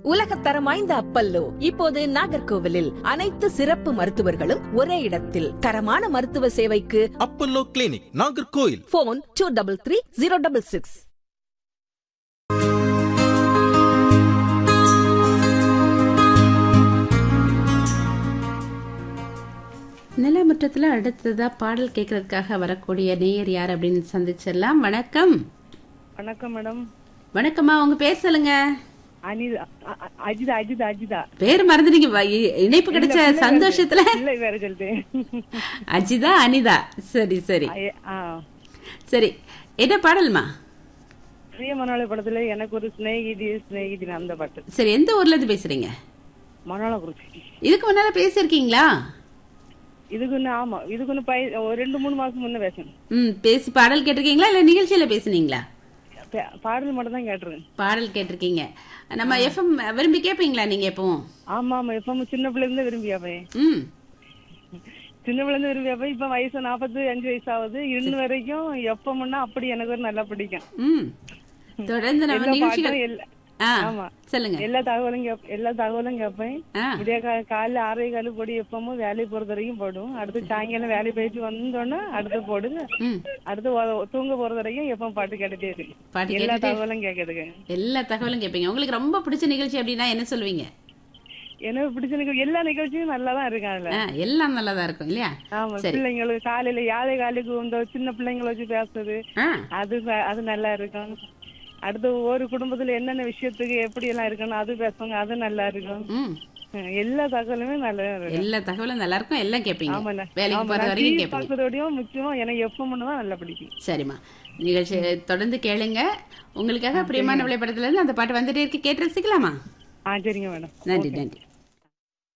உலகத்தரம் வாய்ந்த அப்பல்லோ இப்போது நாகர்கோவிலில் அனைத்து சிறப்பு மருத்துவர்களும் ஒரே இடத்தில் தரமான மருத்துவ சேவைக்கு Apollo clinic Nagercoil phone two double three zero double six நிலமுற்றத்தில் அடுத்ததா பாடல் கேட்கறதுக்காக வரக்கூடிய நேயர் யார் அப்படின்னு சந்திச்சிடலாம் வணக்கம் வணக்கம் மேடம் வணக்கம்மா உங்க பேர் சொல்லுங்க அனிதா அ- அ- அஜிதா அஜிதா அஜிதா பேர் மறந்துட்டீங்க வ- இ- இணைப்பு கிடைச்ச சந்தோஷத்துல இல்லை வேற சொல்லிட்டேன் அஜிதா அனிதா சரி சரி ஐய- ஆ. சரி என்ன பாடல்மா பிரிய மனோள படத்துல எனக்கு ஒரு சிநேகிதி சிநேகிதி அந்த பாட்டு சரி எந்த ஊர்ல இருந்து பேசுறீங்க மனோள குறிச்சி இதுக்கு முன்னால பேசியிருக்கீங்களா இதுக்கு ஒண்ணு ஆமா இதுக்கு ஒண்ணு பை- ஒரு ரெண்டு மூணு மாசம் முன்ன பேசணும் ம் பேசி பாடல் கேட்டிருக்கீங்களா இல்ல நிகழ்ச்சியில பேசுனீங்களா பே- பாடல் மட்டும் தான் கேட்டுருக்கேன் பாடல் கேட்டிருக்கீங்க நம்ம எஃப்எம் விரும்பி கேட்பீங்களா நீங்க எப்பவும் ஆமா ஆமா எப்ப சின்ன பிள்ளை இருந்து விரும்பியாப்பே ம் சின்ன பிள்ளை இருந்து விரும்பியாப்ப இப்ப வயசு நாற்பத்தி அஞ்சு வயசு ஆகுது இன்ன வரைக்கும் எப்ப முன்னா அப்படி எனக்கு ஒரு நல்லா பிடிக்கும் ம் தொடர்ந்து நம்ம எல்லா நிகழ்ச்சிகள் பாட்டும் எல்லா- ஆ ஆமா. சொல்லுங்க எல்லா தகவலும் கேப்- எல்லா தகவலும் கேட்பேன் ஆ இதே கா- காலைல ஆறே காலு போடி எப்பவும் வேலைக்கு போறது வரைக்கும் போடும் அடுத்து சாயங்காலம் வேலைக்கு போயிட்டு வந்தோடனே அடுத்து போடுங்க ம் அடுத்து ஒ- தூங்க போறது வரைக்கும் எப்பவும் பாட்டு கேட்டுட்டே இருக்கு பாட்டு எல்லா கேட்டுட்டே தகவலும் கேக்குதுங்க எல்லா தகவலும் கேட்பீங்க உங்களுக்கு ரொம்ப பிடிச்ச நிகழ்ச்சி அப்படின்னா என்ன சொல்லுவீங்க எனக்கு பிடிச்ச நிகழ்ச்சி எல்லா நிகழ்ச்சியும் நல்லா தான் இருக்கு அதுல ஆ, எல்லாம் நல்லதா இருக்கும் இல்லையா ஆமா சரி. பிள்ளைங்களுக்கு காலையில யாழை காலுக்கு இந்த சின்ன பிள்ளைங்களை வச்சு பேசுறது ஆ அது ந- அது நல்லா இருக்கும் அடுத்து ஒரு குடும்பத்துல என்னென்ன விஷயத்துக்கு எப்படி எல்லாம் இருக்கணும் அது பேசுவாங்க அது நல்லா இருக்கும் ம் ஹம், எல்லா தகவலுமே நல்லா இருக்கும் எல்லா தகவலும் நல்லா இருக்கும் எல்லாம் கேட்பீங்க ஆமாண்ணே. வேலைக்கு ஆமா, போற நான் வரைக்கும் TV கேட்பீங்க பார்க்கறதோடயும் முக்கியமா எனக்கு எப்பவும் தான் நல்லா பிடிக்கும் சரிம்மா நிகழ்ச்சி தொடர்ந்து கேளுங்க உங்களுக்காக பிரியமான விளையாடத்துல இருந்து அந்த பாட்டு வந்துட்டே இருக்கு கேட்டு ரசிக்கலாமா ஆ சரிங்க மேடம் நன்றி நன்றி